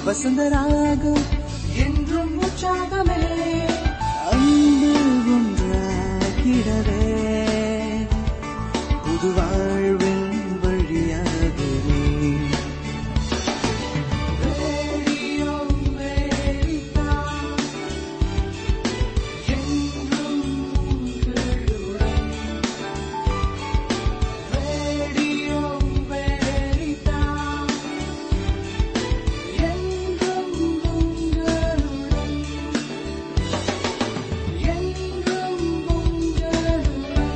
வசந்தராகம் என்றும் உற்சாகமே அன்பு ஒன்றாகிடவே புது வாழ்வின் வழியாகவே ரேடியோ அமெரிக்கா, என்றும் உங்களுடன். ரேடியோ அமெரிக்கா, என்றும் உங்களுடன். என்றும் உங்களுடன்.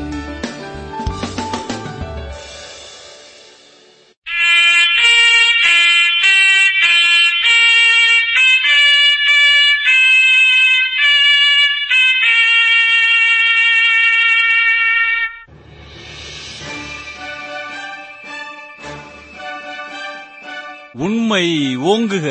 உண்மை ஓங்குக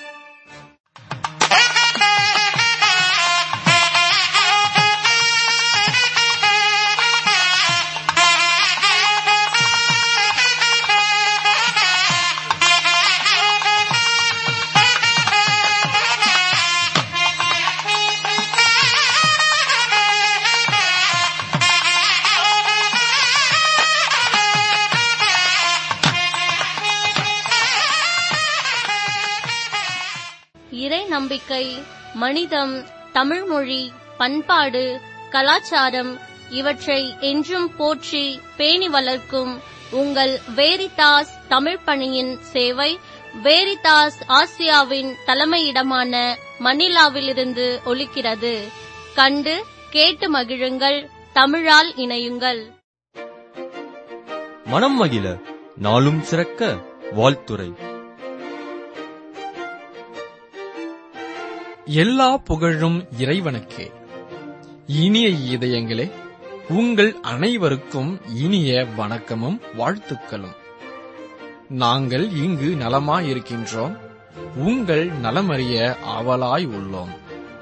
இறை நம்பிக்கை மனிதம் தமிழ்மொழி பண்பாடு கலாச்சாரம் இவற்றை என்றும் போற்றி பேணி வளர்க்கும் உங்கள் வேரிதாஸ் தமிழ் பணியின் சேவை வேரிதாஸ் ஆசியாவின் தலைமையிடமான மணிலாவிலிருந்து ஒலிக்கிறது கண்டு கேட்டு மகிழுங்கள் தமிழால் இணையுங்கள் மனம் மகிழ நாளும் சிறக்க வாழ்த்துரை எல்லா புகழும் இறைவனுக்கே இனிய இதயங்களே உங்கள் அனைவருக்கும் இனிய வணக்கமும் வாழ்த்துக்களும் நாங்கள் இங்கு நலமாயிருக்கின்றோம் உங்கள் நலமறிய ஆவலாய் உள்ளோம்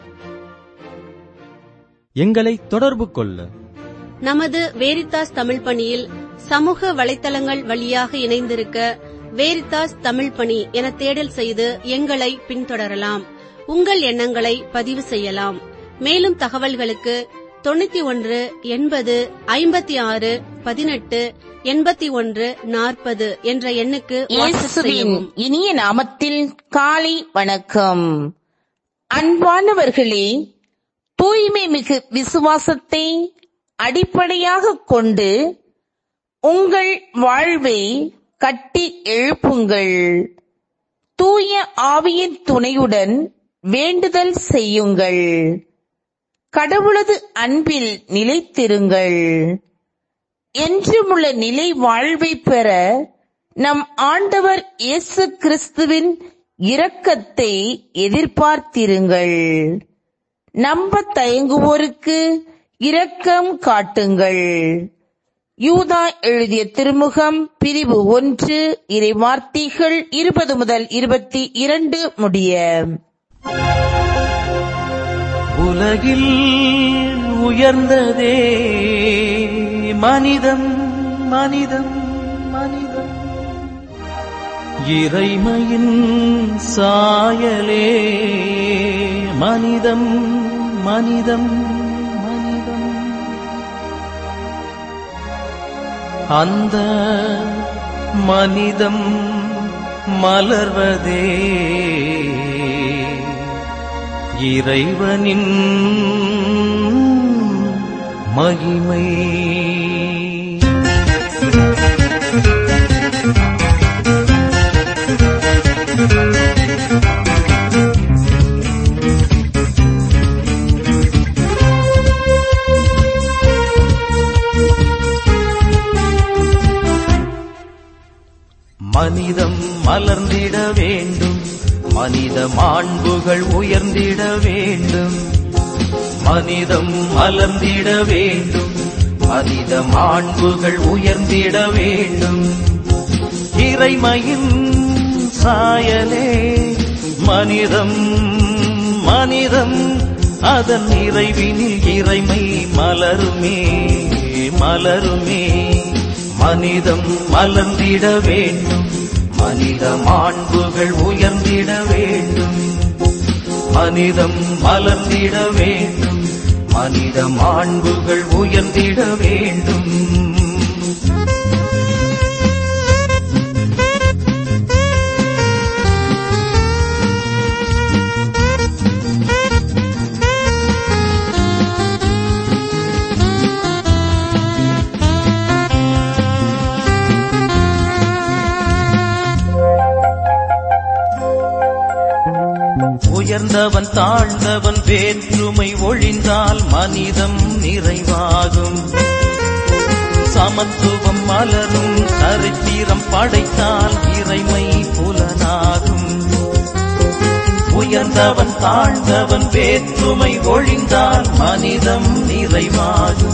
எங்களை தொடர்பு கொள்ள நமது வேரித்தாஸ் தமிழ் பணியில் சமூக வலைத்தளங்கள் வழியாக இணைந்திருக்க வேரித்தாஸ் தமிழ் பணி என தேடல் செய்து எங்களை பின்தொடரலாம் உங்கள் எண்ணங்களை பதிவு செய்யலாம் மேலும் தகவல்களுக்கு தொண்ணூத்தி ஒன்று எண்பது ஐம்பத்தி ஆறு பதினெட்டு எண்பத்தி ஒன்று நாற்பது என்ற எண்ணுக்கு வாட்ஸ்அப் இயேசுவின் செய்யவும் இனிய நாமத்தில் காலை வணக்கம் அன்பானவர்களே தூய்மை மிகு விசுவாசத்தை அடிப்படையாக கொண்டு உங்கள் வாழ்வை கட்டி எழுப்புங்கள் தூய ஆவியின் துணையுடன் வேண்டுதல் செய்யுங்கள் கடவுளது அன்பில் நிலைத்திருங்கள் என்றுமுள்ள நிலை வாழ்வை பெற நம் ஆண்டவர் இயேசு கிறிஸ்துவின் இரக்கத்தை எதிர்பார்த்திருங்கள் நம்ப தயங்குவோருக்கு இரக்கம் காட்டுங்கள் யூதா எழுதிய திருமுகம் பிரிவு ஒன்று இறை வார்த்தைகள் இருபது முதல் இருபத்தி இரண்டு முடிய உலகில் உயர்ந்ததே மனிதம் மனிதம் மனிதம் இறைமையின் சாயலே மனிதம் மனிதம் மனிதம் அந்த மனிதம் மலர்வதே இறைவனின் மகிமை மனிதம் மலர்ந்திட வேண்டும் மனித மாண்புகள் உயர்ந்திட வேண்டும் மனிதம் மலர்ந்திட வேண்டும் மனித மாண்புகள் உயர்ந்திட வேண்டும் இறைமையின் சாயலே மனிதம் மனிதம் அதன் இறைவினில் இறைமை மலருமே மலருமே மனிதம் மலர்ந்திட வேண்டும் மனித மாண்புகள் உயர்ந்திட வேண்டும் மனிதம் மலர்ந்திட வேண்டும் மனித மாண்புகள் உயர்ந்திட வேண்டும் உயர்ந்தவன் தாழ்ந்தவன் வேற்றுமை ஒழிந்தால் மனிதம் நிறைவாகும் சமத்துவம் மலரும் சரித்திரம் படைத்தால் இறைமை புலனாகும் உயர்ந்தவன் தாழ்ந்தவன் வேற்றுமை ஒழிந்தால் மனிதம் நிறைவாகும்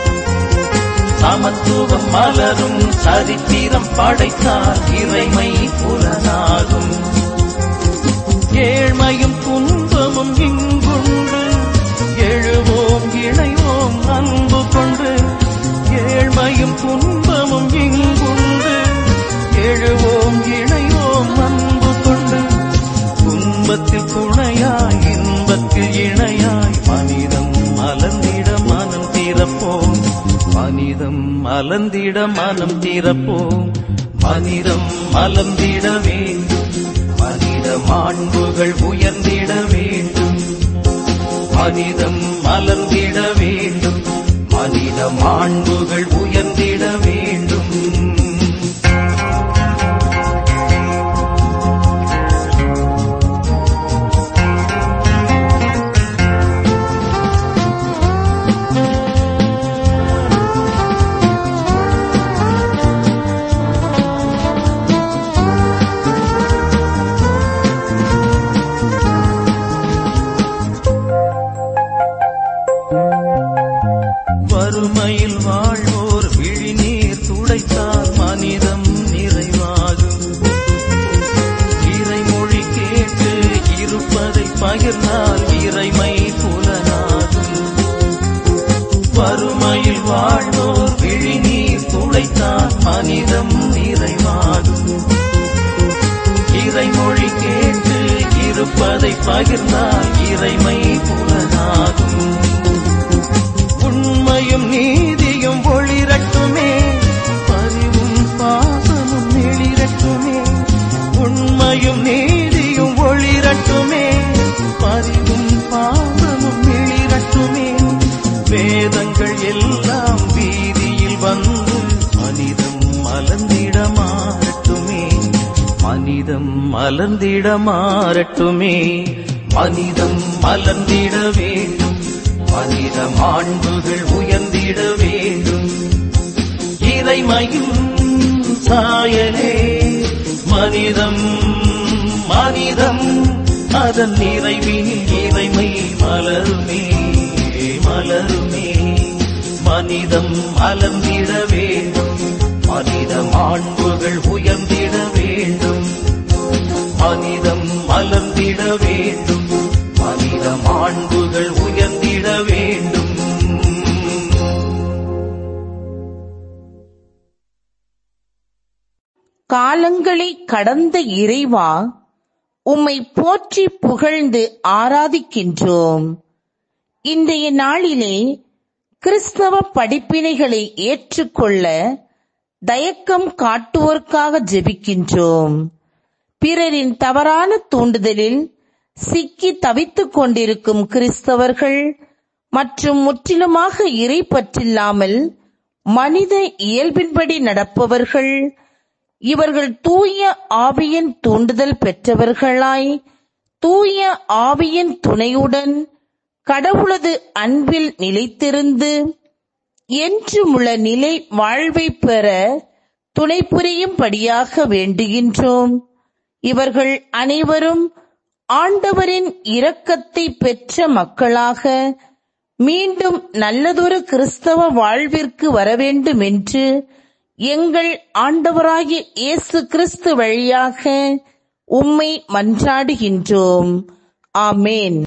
சமத்துவம் மலரும் சரித்திரம் படைத்தால் இறைமை புலனாகும் ஏழ்மையும் துன்பமும் இங்குண்டு எழுவோம் இணைவோம் அன்பு கொண்டு ஏழ்மையும் துன்பமும் இங்குண்டு எழுவோம் இணைவோம் அன்பு கொண்டு துன்பத்தில் துணையாய் இன்பத்தில் இணையாய் மனிதம் மலர்ந்திட மனம் திறப்போம் மனிதம் மலர்ந்திட மனம் திறப்போம் மனிதம் மலர்ந்திட வேண்டும் மனித மாண்புகள் உயர்ந்திட வேண்டும் மனிதம் மலர்ந்திட வேண்டும் மனித மாண்புகள் உயர்ந்திட வேண்டும் வறுமையில் வாழ்வோர் விழிநீர் துடைத்தால் மனிதம் நிறைவாகும் இறைமொழி கேட்டு இருப்பதை பகிர்ந்தால் இறைமை புலனாகும் வறுமையில் வாழ்வோர் விழிநீர் துடைத்தால் மனிதம் நிறைவாகும் இறைமொழி கேட்டு இருப்பதை பகிர்ந்தால் இறைமை புலனாகும் உண்மையும் நீதியும் ஒளிரட்டுமே பரிவும் பாசமும் எழிரட்டுமே உண்மையும் நீதியும் ஒளிரட்டுமே பரிவும் பாசமும் எழிரட்டுமே வேதங்கள் எல்லாம் வீதியில் வந்து மனிதம் மலர்ந்திட மாறட்டுமே மனிதம் மலர்ந்திட மாறட்டுமே மனிதம் மலர்ந்திட வேண்டும் மனித மாண்புகள் உயர்ந்திட வேண்டும் இறைமையும் சாயலே மனிதம் மனிதம் அதன் நிறைவினில் இறைமை மலருமே மலருமே மனிதம் மலர்ந்திட வேண்டும் மனித மாண்புகள் உயர்ந்திட வேண்டும் மனிதம் மலர்ந்திட வேண்டும் மனித மாண்புகள் உயர்ந்திட வேண்டும் காலங்களை கடந்த இறைவா உம்மை போற்றி புகழ்ந்து ஆராதிக்கின்றோம் இன்றைய நாளிலே கிறிஸ்தவ படிப்பினைகளை ஏற்றுக்கொள்ள தயக்கம் காட்டுவோர்க்காக ஜெபிக்கின்றோம் பிறரின் தவறான தூண்டுதலில் சிக்கி தவித்துக் கொண்டிருக்கும் கிறிஸ்தவர்கள் மற்றும் முற்றிலுமாக இறை பற்றில்லாமல் மனித இயல்பின்படி நடப்பவர்கள் இவர்கள் தூய ஆவியின் தூண்டுதல் பெற்றவர்களாய் தூய ஆவியின் துணையுடன் கடவுளது அன்பில் நிலைத்திருந்து என்றுமுள்ள நிலை வாழ்வை பெற துணை புரியும்படியாக வேண்டுகின்றோம் இவர்கள் அனைவரும் ஆண்டவரின் இரக்கத்தை பெற்ற மக்களாக மீண்டும் நல்லதொரு கிறிஸ்தவ வாழ்விற்கு வரவேண்டும் என்று எங்கள் ஆண்டவராகிய இயேசு கிறிஸ்து வழியாக உம்மை மன்றாடுகின்றோம் ஆமேன்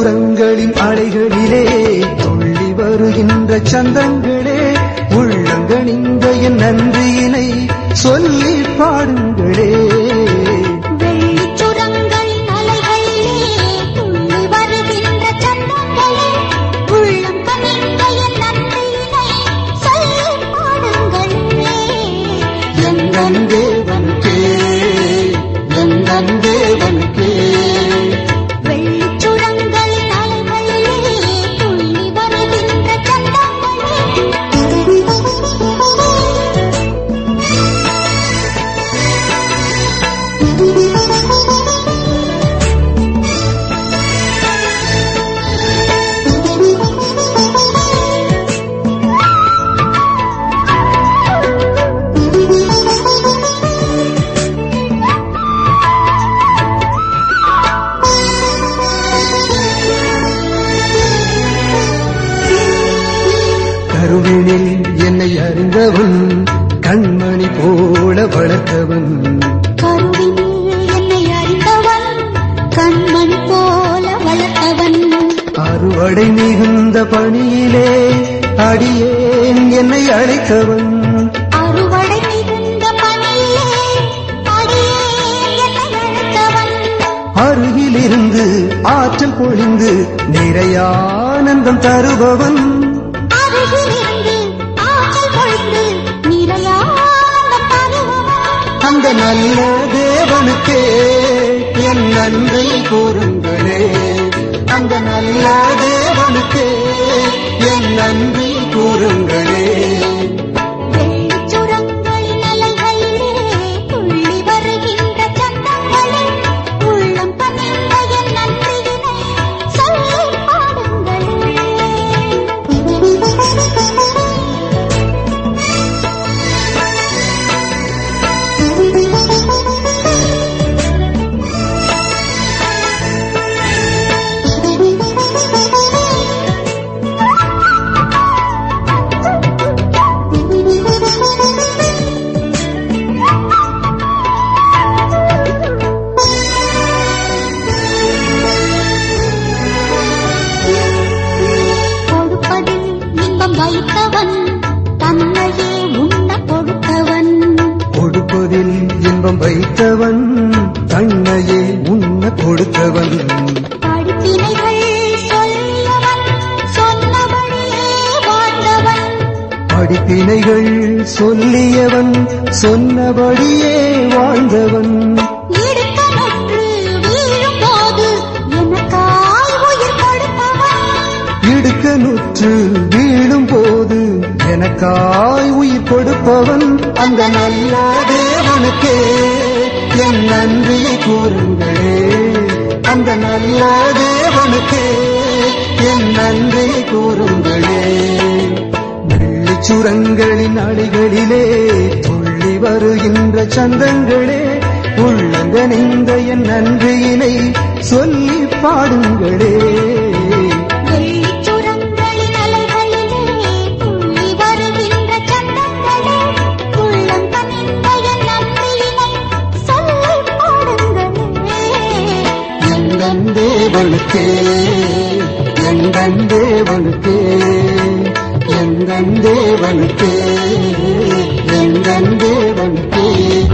சுரங்களின் அலைகளிலே துள்ளி வருகின்ற சந்தங்களே உள்ளங்கணிந்த என் நன்றியினை சொல்லி பாடுங்களே வெள்ளிச் சுரங்களின் அலைகளிலே துள்ளி வருகின்ற சந்தங்களே, உள்ளம் கனிந்த என் நன்றியினை சொல்லிப் பாடுங்களே. எங்கள் தேவனுக்கே எங்கள் தேவனுக்கே வெள்ளிச் சுரங்களின் அலைகளிலே துள்ளி வருகின்ற கருவினில் என்னை அறிந்தவன் கண்மணி போல வளர்த்தவன் கருவினில் என்னை அறிந்தவன் கண்மணி போல வளர்த்தவன் அறுவடை மிகுந்த பணியிலே அடியேன் என்னை அழைத்தவன் அறுவடை மிகுந்த பணியிலே அடியேன் என்னை அழைத்தவன் அருகிலிருந்து ஆற்றல் பொழிந்து நிறைய ஆனந்தம் தருபவன் அருகிலிருந்து ஆற்றல் பொழிந்து நிறையானந்தம் தருபவன் அந்த நல்ல தேவனுக்கே என் நன்றி கூறுங்களே அந்த நல்ல தேவனுக்கே என் நன்றி கூறுங்களே வெள்ளிச் சுரங்களின் அலைகளிலே துள்ளி வருகின்ற சந்தங்களே, உள்ளம் கனிந்த என் நன்றியினை சொல்லிப் கொடுப்பதில் இன்பம் வைத்தவன் தன்னையே உண்ண கொடுத்தவன் கொடுப்பதில் இன்பம் வைத்தவன் தன்னையே உண்ண கொடுத்தவன் படிப்பினைகள் சொல்லியவன் சொன்னபடியே வாழ்ந்தவன் படிப்பினைகள் சொல்லியவன் சொன்னபடியே வாழ்ந்தவன் இடுக்கணுற்று வீழும்போது எனக்காய் உயிர் கொடுத்தவன் இடுக்கனுற்று வீழும் போது எனக்காய் உயிர் கொடுப்பவன் அந்த நல்ல தேவனுக்கே என் நன்றியை கூறுங்களே அந்த நல்ல தேவனுக்கே என் நன்றியை கூறுங்களே வெள்ளிச் சுரங்களின் அடிகளிலே துள்ளி வருகின்ற சந்தங்களே உள்ளங்கனிந்த என் நன்றியினை சொல்லி பாடுங்களே வெள்ளிச் சுரங்களின் அலைகளிலே துள்ளி வருகின்ற சந்தங்களே, உள்ளம் கனிந்த என் நன்றியினை சொல்லிப் பாடுங்களே. எங்கள் தேவனுக்கே எங்கள் தேவனுக்கே எங்கள் தேவனுக்கே எங்கள் தேவனுக்கே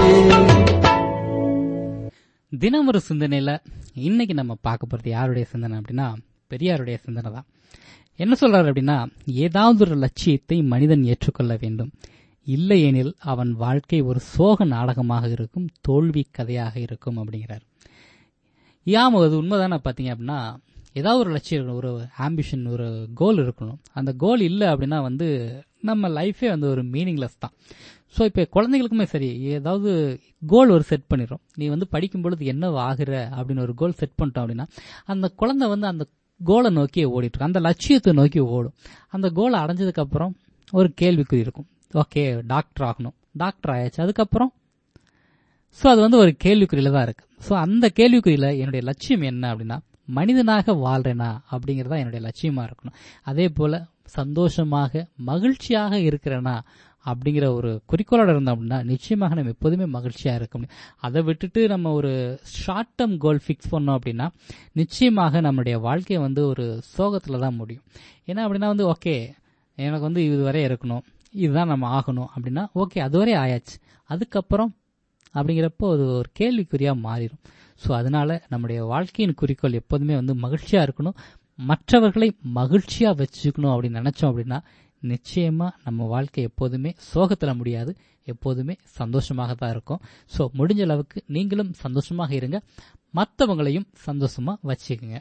தினம் ஒரு சிந்தனையில இன்னைக்கு நம்ம பார்க்க போறது யாருடைய சிந்தனை அப்படின்னா பெரியாருடைய சிந்தனை தான் என்ன சொல்றாரு அப்படின்னா ஏதாவது ஒரு லட்சியத்தை மனிதன் ஏற்றுக்கொள்ள வேண்டும் இல்லையெனில் அவன் வாழ்க்கை ஒரு சோக நாடகமாக இருக்கும் தோல்வி கதையாக இருக்கும் அப்படிங்கிறார் ஏன் அது உண்மைதானே பார்த்தீங்க அப்படின்னா ஏதாவது ஒரு லட்சியம் ஒரு ஆம்பிஷன் ஒரு கோல் இருக்கணும் அந்த கோல் இல்லை அப்படின்னா வந்து நம்ம லைஃபே வந்து ஒரு மீனிங்லெஸ் தான் ஸோ இப்போ குழந்தைகளுக்குமே சரி ஏதாவது கோல் ஒரு செட் பண்ணிடுறோம் நீ வந்து படிக்கும் பொழுது என்ன ஆகுற அப்படின்னு ஒரு கோல் செட் பண்ணிட்டோம் அப்படின்னா அந்த குழந்தை வந்து அந்த கோலை நோக்கி ஓடிட்டு இருக்கும் அந்த லட்சியத்தை நோக்கி ஓடும் அந்த கோலை அடைஞ்சதுக்கு அப்புறம் ஒரு கேள்விக்குறி இருக்கும் ஓகே டாக்டர் ஆகணும் டாக்டர் ஆயாச்சு அதுக்கப்புறம் ஸோ அது வந்து ஒரு கேள்விக்குறியில தான் இருக்கு ஸோ அந்த கேள்விக்குறியில என்னுடைய லட்சியம் என்ன அப்படின்னா மனிதனாக வாழ்றேனா அப்படிங்கறதா என்னுடைய லட்சியமா இருக்கணும் அதே போல சந்தோஷமாக மகிழ்ச்சியாக இருக்கிறேனா அப்படிங்கிற ஒரு குறிக்கோளோட இருந்தோம் அப்படின்னா நிச்சயமாக நம்ம எப்போதுமே மகிழ்ச்சியா இருக்க முடியும் அதை விட்டுட்டு நம்ம ஒரு ஷார்ட் டேர்ம் கோல் ஃபிக்ஸ் பண்ணோம் அப்படின்னா நிச்சயமாக நம்மளுடைய வாழ்க்கை வந்து ஒரு சோகத்துல தான் முடியும் ஏன்னா அப்படின்னா வந்து ஓகே எனக்கு வந்து இதுவரை இருக்கணும் இதுதான் நம்ம ஆகணும் அப்படின்னா ஓகே அதுவரை ஆயாச்சு அதுக்கப்புறம் அப்படிங்கிறப்போ அது ஒரு கேள்விக்குறியா மாறிடும் ஸோ அதனால நம்முடைய வாழ்க்கையின் குறிக்கோள் எப்போதுமே வந்து மகிழ்ச்சியா இருக்கணும் மற்றவர்களை மகிழ்ச்சியா வச்சுக்கணும் அப்படின்னு நினைச்சோம் அப்படின்னா நிச்சயமா நம்ம வாழ்க்கை எப்போதுமே சோகத்துல முடியாது எப்போதுமே சந்தோஷமாக தான் இருக்கும் ஸோ முடிஞ்ச அளவுக்கு நீங்களும் சந்தோஷமாக இருங்க மற்றவங்களையும் சந்தோஷமா வச்சுக்கோங்க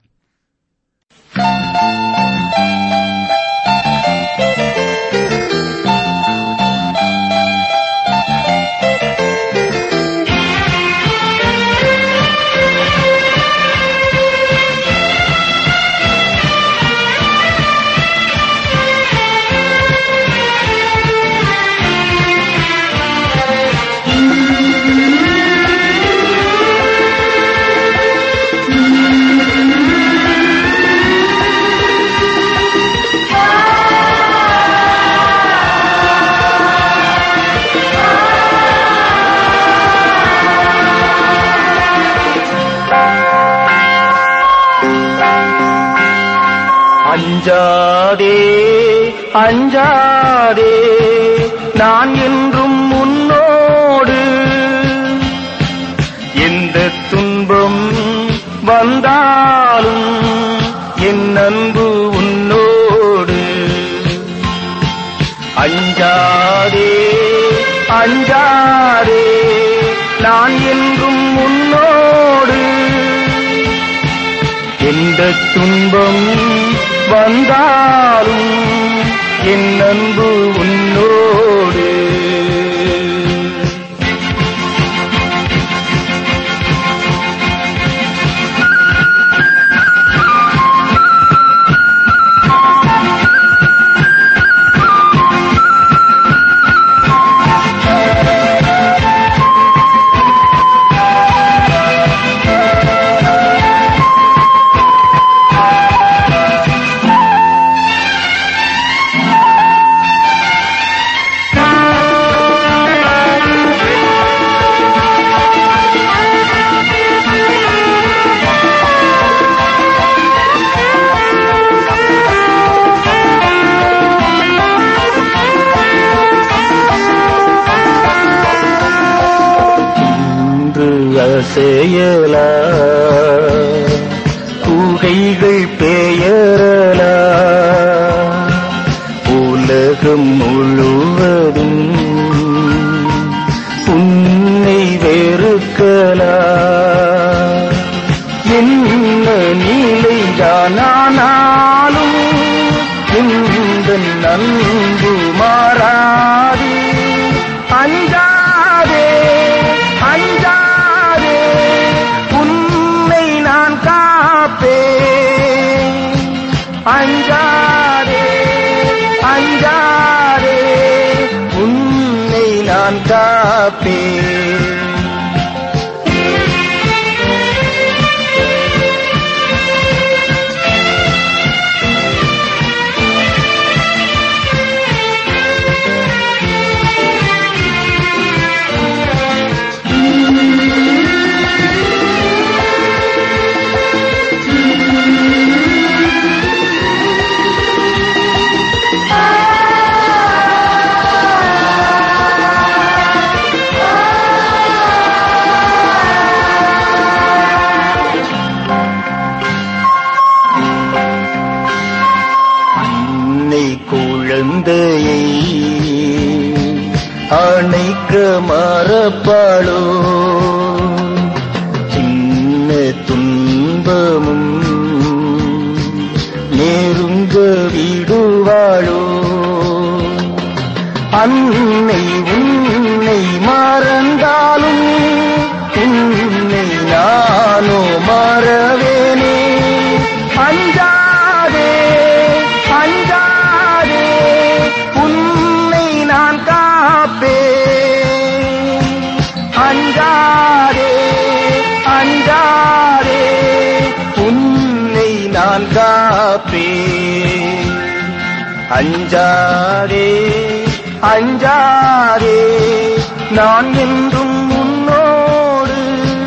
அஞ்சாதே அஞ்சாதே நான் என்றும் உன்னோடு எந்த துன்பம் வந்தாலும் என் அன்பு உன்னோடு அஞ்சாதே அஞ்சாதே நான் என்றும் உன்னோடு எந்த துன்பம் வந்தாலும் என் அன்பு உன்னோடு இன்று அசையலா கூகைகள் பெயரலா உலகம் முழுவதும் உன்னை வெறுக்கலா என்ன நிலைதானாலும் இந்த நன்பு மாறாது அஞ்சாதே அஞ்சாதே உன்னை நான் காப்பேன் அஞ்சாதே அஞ்சாதே உன்னை நான் காப்பேன் அன்னை குழந்தையை அணைக்க மறப்பாளோ சின்ன துன்பமும் நெருங்க விடுவாளோ அன்னை உன்னை மறந்தாலும் உன்னை நானோ மறவேனே அஞ்சாதே அஞ்சாதே உன்னை நான் காப்பேன் அஞ்சாதே அஞ்சாதே உன்னை நான் காப்பேன் அஞ்சாதே அஞ்சாதே நான் என்றும் உன்னோடு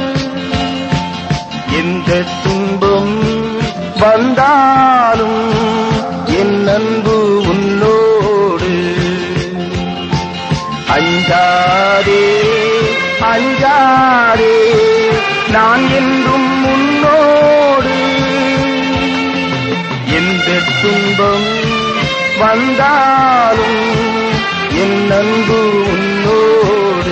எந்த துன்பம் வந்தாலும் என் அன்பு உன்னோடு அஞ்சாதே அஞ்சாதே நான் என்றும் உன்னோடு எந்த துன்பம் வந்தாலும் என் அன்பு உன்னோடு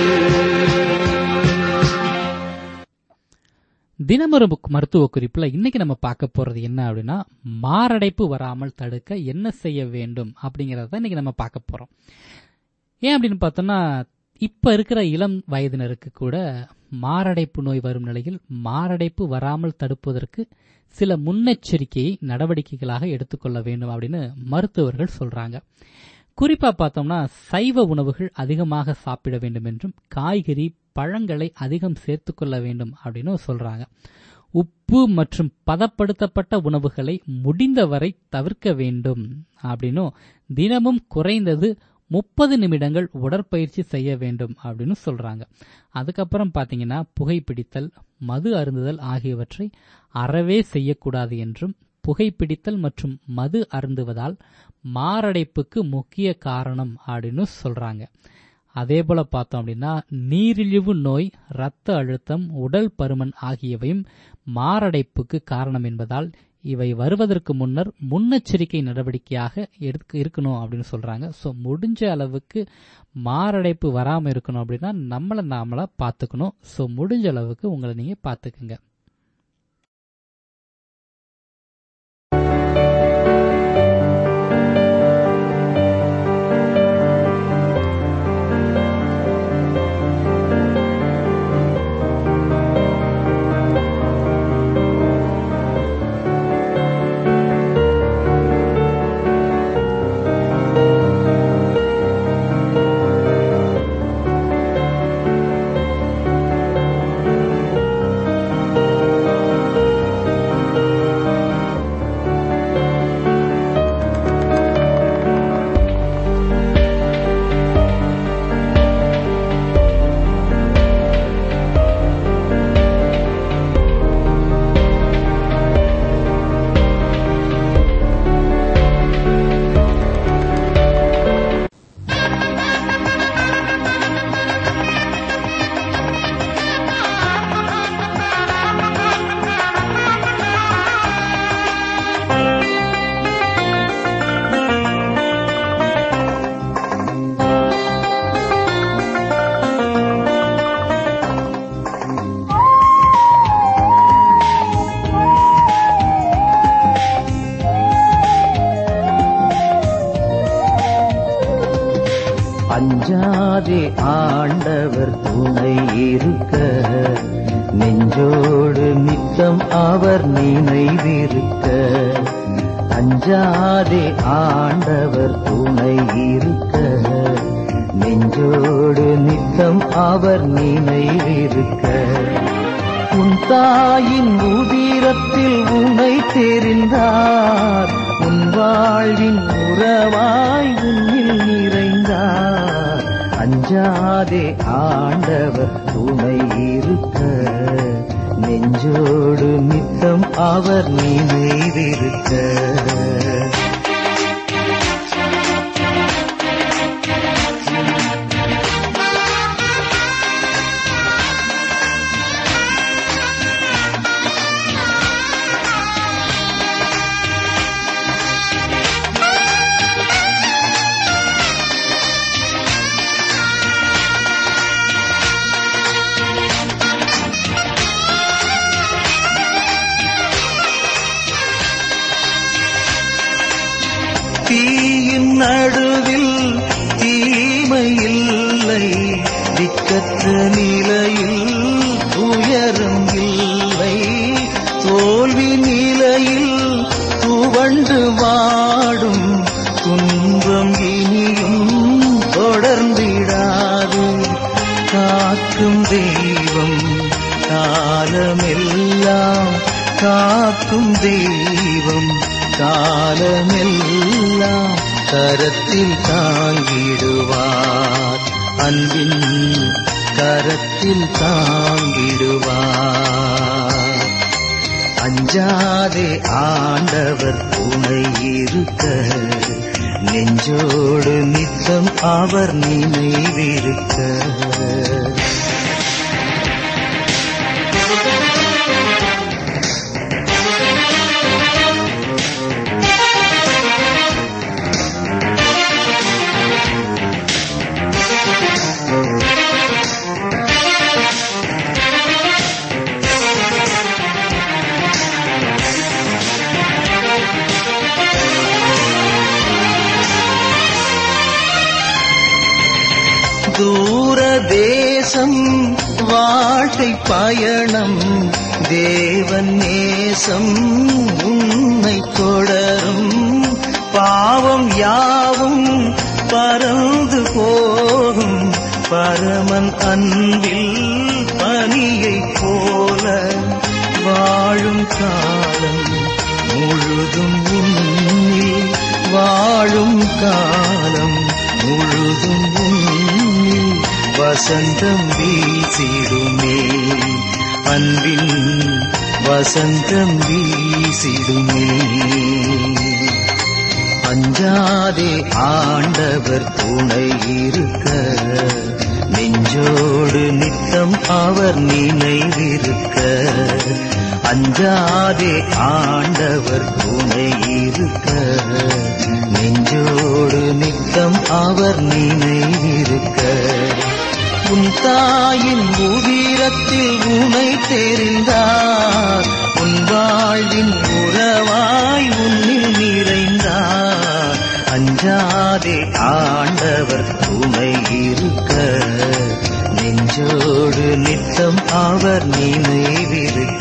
தினமொரு புக் மருத்துவ குறிப்புல இன்னைக்கு நம்ம பார்க்க போறது என்ன அப்படின்னா மாரடைப்பு வராமல் தடுக்க என்ன செய்ய வேண்டும் அப்படிங்கறத இன்னைக்கு நம்ம பார்க்க போறோம் ஏன் அப்படின்னு பார்த்தோம்னா இப்ப இருக்கிற இளம் வயதினருக்கு கூட மாரடைப்பு நோய் வரும் நிலையில் மாரடைப்பு வராமல் தடுப்பதற்கு சில முன்னெச்சரிக்கை நடவடிக்கைகளாக எடுத்துக்கொள்ள வேண்டும் அப்படின்னு மருத்துவர்கள் சொல்றாங்க குறிப்பா பார்த்தோம்னா சைவ உணவுகள் அதிகமாக சாப்பிட வேண்டும் என்றும் காய்கறி பழங்களை அதிகம் சேர்த்துக்கொள்ள வேண்டும் அப்படின்னு சொல்றாங்க உப்பு மற்றும் பதப்படுத்தப்பட்ட உணவுகளை முடிந்தவரை தவிர்க்க வேண்டும் அப்படின்னும் தினமும் குறைந்தது முப்பது நிமிடங்கள் உடற்பயிற்சி செய்ய வேண்டும் அப்படின்னு சொல்றாங்க அதுக்கப்புறம் பாத்தீங்கன்னா புகைப்பிடித்தல் மது அருந்துதல் ஆகியவற்றை அறவே செய்யக்கூடாது என்றும் புகைப்பிடித்தல் மற்றும் மது அருந்துவதால் மாரடைப்புக்கு முக்கிய காரணம் அப்படின்னு சொல்றாங்க அதே போல பார்த்தோம் அப்படின்னா நீரிழிவு நோய் இரத்த அழுத்தம் உடல் பருமன் ஆகியவையும் மாரடைப்புக்கு காரணம் என்பதால் இவை வருவதற்கு முன்னர் முன்னெச்சரிக்கை நடவடிக்கையாக எடுக்க இருக்கணும் அப்படின்னு சொல்றாங்க ஸோ முடிஞ்ச அளவுக்கு மாரடைப்பு வராமல் இருக்கணும் அப்படின்னா நம்மளை நாமளா பார்த்துக்கணும் ஸோ முடிஞ்ச அளவுக்கு உங்களை நீங்க பார்த்துக்குங்க அஞ்சாதே ஆண்டவர் துணை இருக்க நெஞ்சோடு நித்தம் அவர் நினைவிருக்க அஞ்சாதே ஆண்டவர் துணை இருக்க நெஞ்சோடு நித்தம் அவர் நினைவிருக்க உன் தாயின் உதிரத்தில் உனை தெரிந்தார் உன் வாழ்வின் உறவாய் உன்னில் நிறைந்தார் அஞ்சாதே ஆண்டவர் துணை இருக்க நெஞ்சோடு நித்தம் அவர் நினைவிருக்க தீயின் நடுவில் தீமை இல்லை திக்கற்ற நிலையில் உயரம் இல்லை தோல்வி நிலையில் துவண்டு வாடும் துன்பம் இனியும் தொடர்ந்திடாது காக்கும் தெய்வம் காலமெல்லாம் காக்கும் தெய்வம் காலமெல்லாம் கரத்தில் தாங்கிடுவார் அன்பின் கரத்தில் தாங்கிடுவார் அஞ்சாதே ஆண்டவர் துணை இருக்க நெஞ்சோடு நித்தம் அவர் நினைவிருக்க தூர தேசம் வாழ்க்கை பயணம் தேவன் நேசம் உன்னை தொடரும் பாவம் யாவும் பறந்து போகும் பரமன் அன்பில் பனியைப் போல வாழும் காலம் முழுதும் உன்னில் வாழும் காலம் முழுதும் உன்னில் வசந்தம் வீசிடுமே அன்பின் வசந்தம் வீசிடுமே அஞ்சாதே ஆண்டவர் துணை இருக்க நெஞ்சோடு நித்தம் அவர் நினைவிருக்க அஞ்சாதே ஆண்டவர் துணை இருக்க நெஞ்சோடு நித்தம் அவர் நினைவிருக்க உன் தாயின் உதிரத்தில் உனை தெரிந்தார் உன் வாழ்வின் உறவாய் உன்னில் நிறைந்தார் அஞ்சாதே ஆண்டவர் துணை இருக்க நெஞ்சோடு நித்தம் அவர் நினைவிருக்க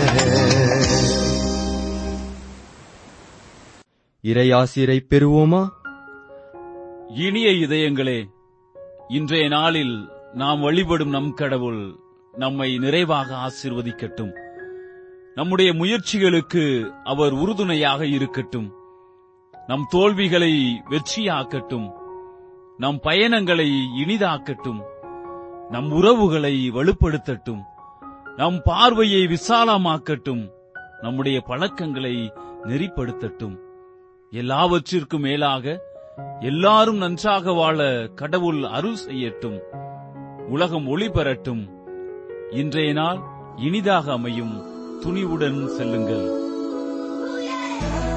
இறையாசிரை பெறுவோமா இனிய இதயங்களே இன்றைய நாளில் நாம் வழிபடும் நம் கடவுள் நம்மை நிறைவாக ஆசீர்வதிக்கட்டும் நம்முடைய முயற்சிகளுக்கு அவர் உறுதுணையாக இருக்கட்டும் நம் தோல்விகளை வெற்றியாக்கட்டும் நம் பயணங்களை இனிதாக்கட்டும் நம் உறவுகளை வலுப்படுத்தட்டும் நம் பார்வையை விசாலமாக்கட்டும் நம்முடைய பழக்கங்களை நெறிப்படுத்தட்டும் எல்லாவற்றிற்கும் மேலாக எல்லாரும் நன்றாக வாழ கடவுள் அருள் செய்யட்டும் உலகம் ஒளி பெறட்டும் இன்றைய நாள் இனிதாக அமையும் துணிவுடன் செல்லுங்கள்